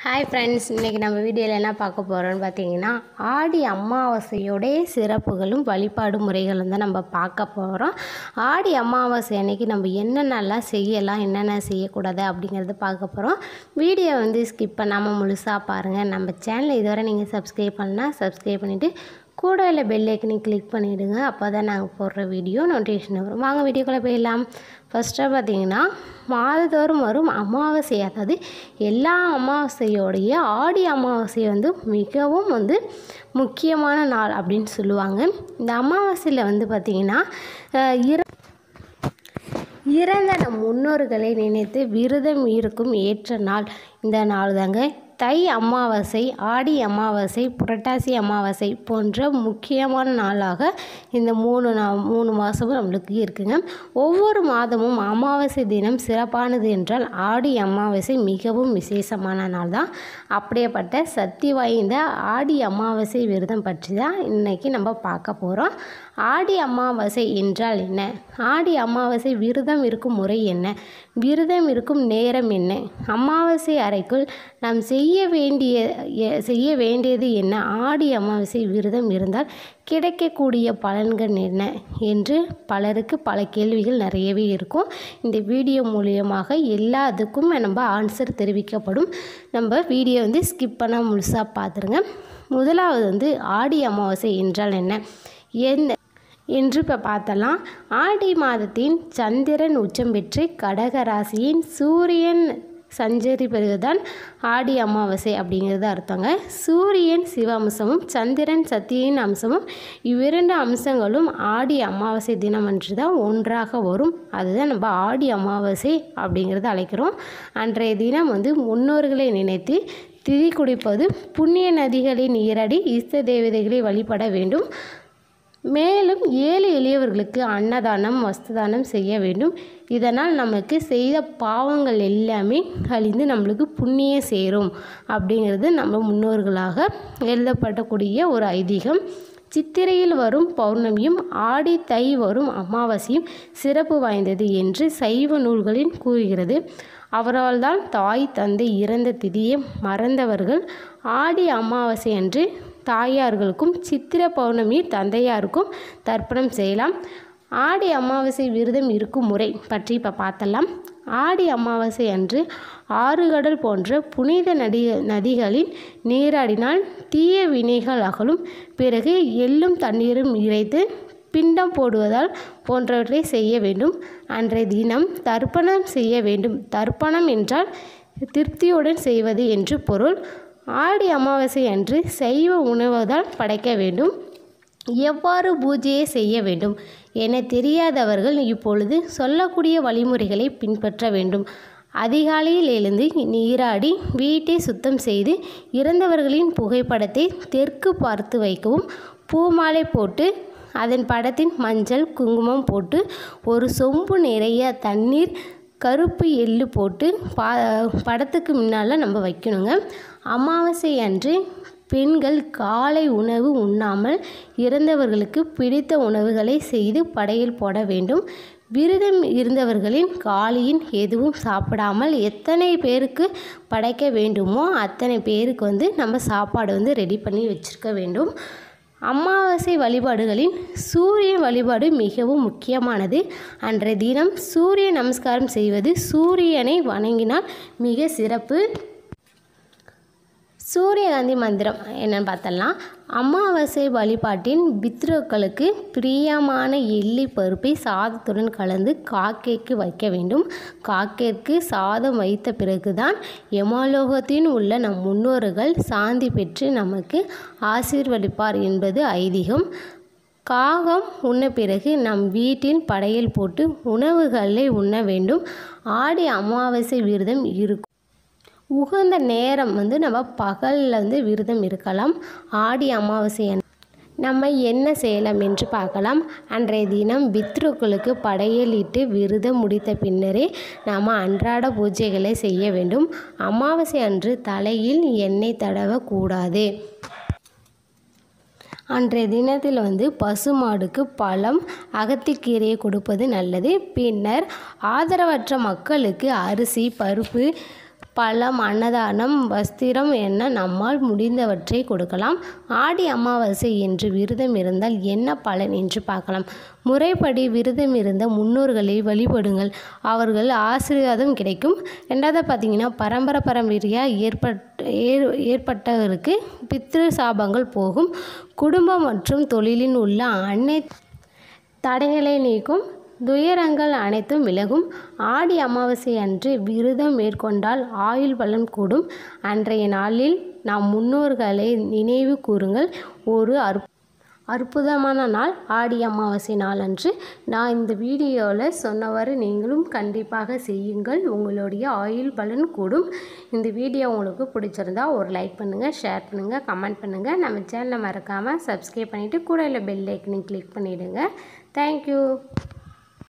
hi friends இன்றைக்கி நம்ம வீடியோவில் என்ன பார்க்க போகிறோம்னு பார்த்தீங்கன்னா ஆடி அமாவாசையோடைய சிறப்புகளும் வழிபாடு முறைகளும் தான் நம்ம பார்க்க போகிறோம் ஆடி அமாவாசை அன்னைக்கு நம்ம என்னென்னலாம் செய்யலாம் என்னென்ன செய்யக்கூடாது அப்படிங்கிறத பார்க்க போகிறோம் வீடியோ வந்து ஸ்கிப் பண்ணாமல் முழுசாக பாருங்கள் நம்ம சேனலை இதுவரை நீங்கள் சப்ஸ்கிரைப் பண்ணால் சப்ஸ்கிரைப் பண்ணிவிட்டு கூட இல்லை பெல் ஐக்கனையும் கிளிக் பண்ணிவிடுங்க அப்போ தான் நாங்கள் போடுற வீடியோ நோட்டிஃபிகேஷன் வரும் வாங்க வீடியோக்குள்ளே போயிடலாம் ஃபஸ்ட்டாக பார்த்தீங்கன்னா மாதந்தோறும் வரும் அமாவாசை அதாவது எல்லா அமாவாசையோடைய ஆடி அமாவாசை வந்து மிகவும் வந்து முக்கியமான நாள் அப்படின்னு சொல்லுவாங்க இந்த அமாவாசையில் வந்து பார்த்திங்கன்னா அஹ், இற இறந்த நம் முன்னோர்களை நினைத்து விரதம் இருக்கும் ஏற்ற நாள் இந்த நாள் தாங்க தை அமாவாசை ஆடி அமாவாசை புரட்டாசி அமாவாசை போன்ற முக்கியமான நாளாக இந்த மூணு நா மூணு மாதமும் நம்மளுக்கு இருக்குங்க ஒவ்வொரு மாதமும் அமாவாசை தினம் சிறப்பானது என்றால் ஆடி அமாவாசை மிகவும் விசேஷமான நாள் தான் அப்படியேப்பட்ட சக்தி வாய்ந்த ஆடி அமாவாசை விரதம் பற்றி தான் இன்றைக்கி நம்ம பார்க்க போகிறோம் ஆடி அமாவாசை என்றால் என்ன ஆடி அமாவாசை விரதம் இருக்கும் முறை என்ன விரதம் இருக்கும் நேரம் என்ன அமாவாசை அறைக்குள் நாம் செய்ய வேண்டிய எ- செய்ய வேண்டியது என்ன ஆடி அமாவாசை விரதம் இருந்தால் கிடைக்கக்கூடிய பலன்கள் என்ன என்று பலருக்கு பல கேள்விகள் நிறையவே இருக்கும் இந்த வீடியோ மூலியமாக எல்லாத்துக்கும் நம்ம ஆன்சர் தெரிவிக்கப்படும் நம்ம வீடியோ வந்து ஸ்கிப் பண்ணால் முழுசாக பார்த்துருங்க முதலாவது வந்து ஆடி அமாவாசை என்றால் என்ன எந்த என்று இப்போ பார்த்தலாம் ஆடி மாதத்தின் சந்திரன் உச்சம் பெற்று கடக ராசியின் சூரியன் சஞ்சரிப்பதுதான் ஆடி அமாவாசை அப்படிங்கிறது அர்த்தங்க சூரியன் சிவ அம்சமும் சந்திரன் சத்தியின் அம்சமும் இவ்விரண்டு அம்சங்களும் ஆடி அமாவாசை தினம் அன்று தான் ஒன்றாக வரும் அதுதான் நம்ம ஆடி அமாவாசை அப்படிங்கிறத அழைக்கிறோம் அன்றைய தினம் வந்து முன்னோர்களை நினைத்து திதி குடிப்பது புண்ணிய நதிகளை நீராடி இஷ்ட தேவதைகளை வழிபட வேண்டும் மேலும் ஏழை எளியவர்களுக்கு அன்னதானம் வஸ்துதானம் செய்ய வேண்டும் இதனால் நமக்கு செய்த பாவங்கள் எல்லாமே அழிந்து நம்மளுக்கு புண்ணியம் சேரும் அப்படிங்கிறது நம்ம முன்னோர்களாக எழுதப்படக்கூடிய ஒரு ஐதீகம் சித்திரையில் வரும் பௌர்ணமியும் ஆடி தை வரும் அமாவாசையும் சிறப்பு வாய்ந்தது என்று சைவ நூல்களில் கூறுகிறது அவரால் தான் தாய் தந்தை இறந்த திதியை மறந்தவர்கள் ஆடி அமாவாசை அன்று தாயார்களுக்கும் சித்திர பௌர்ணமி தந்தையாருக்கும் தர்ப்பணம் செய்யலாம் ஆடி அமாவாசை விரதம் இருக்கும் முறை பற்றி இப்போ பார்த்தலாம் ஆடி அமாவாசை அன்று ஆறுகடல் போன்ற புனித நதி நதிகளில் நீராடினால் தீய வினைகள் அகலும் பிறகு எள்ளும் தண்ணீரும் இறைத்து பிண்டம் போடுவதால் போன்றவற்றை செய்ய வேண்டும் அன்றைய தினம் தர்ப்பணம் செய்ய வேண்டும் தர்ப்பணம் என்றால் திருப்தியுடன் செய்வது என்று பொருள் ஆடி அமாவாசை அன்று சைவ உணவுதான் படைக்க வேண்டும் எவ்வாறு பூஜையை செய்ய வேண்டும் என தெரியாதவர்கள் இப்பொழுது சொல்லக்கூடிய வழிமுறைகளை பின்பற்ற வேண்டும் அதிகாலையில் எழுந்து நீராடி வீட்டை சுத்தம் செய்து இறந்தவர்களின் புகைப்படத்தை தெற்கு பார்த்து வைக்கவும் பூமாலை போட்டு அதன் படத்தின் மஞ்சள் குங்குமம் போட்டு ஒரு சொம்பு நிறைய தண்ணீர் கருப்பு எள்ளு போட்டு பா படத்துக்கு முன்னால் நம்ம வைக்கணுங்க அமாவாசை அன்று பெண்கள் காலை உணவு உண்ணாமல் இறந்தவர்களுக்கு பிடித்த உணவுகளை செய்து படையல் போட வேண்டும் விரதம் இருந்தவர்களின் காலையின் எதுவும் சாப்பிடாமல் எத்தனை பேருக்கு படைக்க வேண்டுமோ அத்தனை பேருக்கு வந்து நம்ம சாப்பாடு வந்து ரெடி பண்ணி வச்சுருக்க வேண்டும் அமாவாசை வழிபாடுகளின் சூரிய வழிபாடு மிகவும் முக்கியமானது அன்றைய தினம் சூரிய நமஸ்காரம் செய்வது சூரியனை வணங்கினால் மிக சிறப்பு சூரியகாந்தி மந்திரம் என்னன்னு பார்த்தலாம் அமாவாசை வழிபாட்டின் பித்ருக்களுக்கு பிரியமான எள்ளி பருப்பை சாதத்துடன் கலந்து காக்கைக்கு வைக்க வேண்டும் காக்கைக்கு சாதம் வைத்த பிறகுதான் யமலோகத்தின் உள்ள நம் முன்னோர்கள் சாந்தி பெற்று நமக்கு ஆசீர்வதிப்பார் என்பது ஐதீகம் காகம் உண்ண பிறகு நம் வீட்டில் படையல் போட்டு உணவுகளை உண்ண வேண்டும் ஆடி அமாவாசை விரதம் இருக்கும் உகந்த நேரம் வந்து நம்ம பகலில் வந்து விரதம் இருக்கலாம் ஆடி அமாவாசை அன்று நம்ம என்ன செய்யலாம் என்று பார்க்கலாம் அன்றைய தினம் பித்ருக்களுக்கு படையலிட்டு விரதம் முடித்த பின்னரே நாம் அன்றாட பூஜைகளை செய்ய வேண்டும் அமாவாசை அன்று தலையில் எண்ணெய் தடவக்கூடாது அன்றைய தினத்தில் வந்து பசுமாடுக்கு பழம் அகத்திக்கீரையை கொடுப்பது நல்லது பின்னர் ஆதரவற்ற மக்களுக்கு அரிசி பருப்பு பழம் அன்னதானம் வஸ்திரம் என நம்மால் முடிந்தவற்றை கொடுக்கலாம் ஆடி அமாவாசை என்று விரதம் இருந்தால் என்ன பலன் என்று பார்க்கலாம் முறைப்படி விரதம் இருந்த முன்னோர்களை வழிபடுங்கள் அவர்கள் ஆசீர்வாதம் கிடைக்கும் ரெண்டாவது பார்த்தீங்கன்னா பரம்பரை பரம்பரையாக ஏற்பட் ஏற் ஏற்பட்டவருக்கு பித்ரு சாபங்கள் போகும் குடும்பம் மற்றும் தொழிலில் உள்ள அனை தடைகளை நீக்கும் துயரங்கள் அனைத்தும் விலகும் ஆடி அமாவாசை அன்று விரதம் மேற்கொண்டால் ஆயுள் பலன் கூடும் அன்றைய நாளில் நாம் முன்னோர்களை நினைவு கூறுங்கள் ஒரு அற் அற்புதமான நாள் ஆடி அமாவாசை நாள் அன்று நான் இந்த வீடியோவில் சொன்னவாறு நீங்களும் கண்டிப்பாக செய்யுங்கள் உங்களுடைய ஆயுள் பலன் கூடும் இந்த வீடியோ உங்களுக்கு பிடிச்சிருந்தா ஒரு லைக் பண்ணுங்கள் ஷேர் பண்ணுங்கள் கமெண்ட் பண்ணுங்கள் நம்ம சேனலை மறக்காமல் சப்ஸ்கிரைப் பண்ணிவிட்டு கூட இல்லை பெல் ஐக்கனையும் கிளிக் பண்ணிவிடுங்க தேங்க்யூ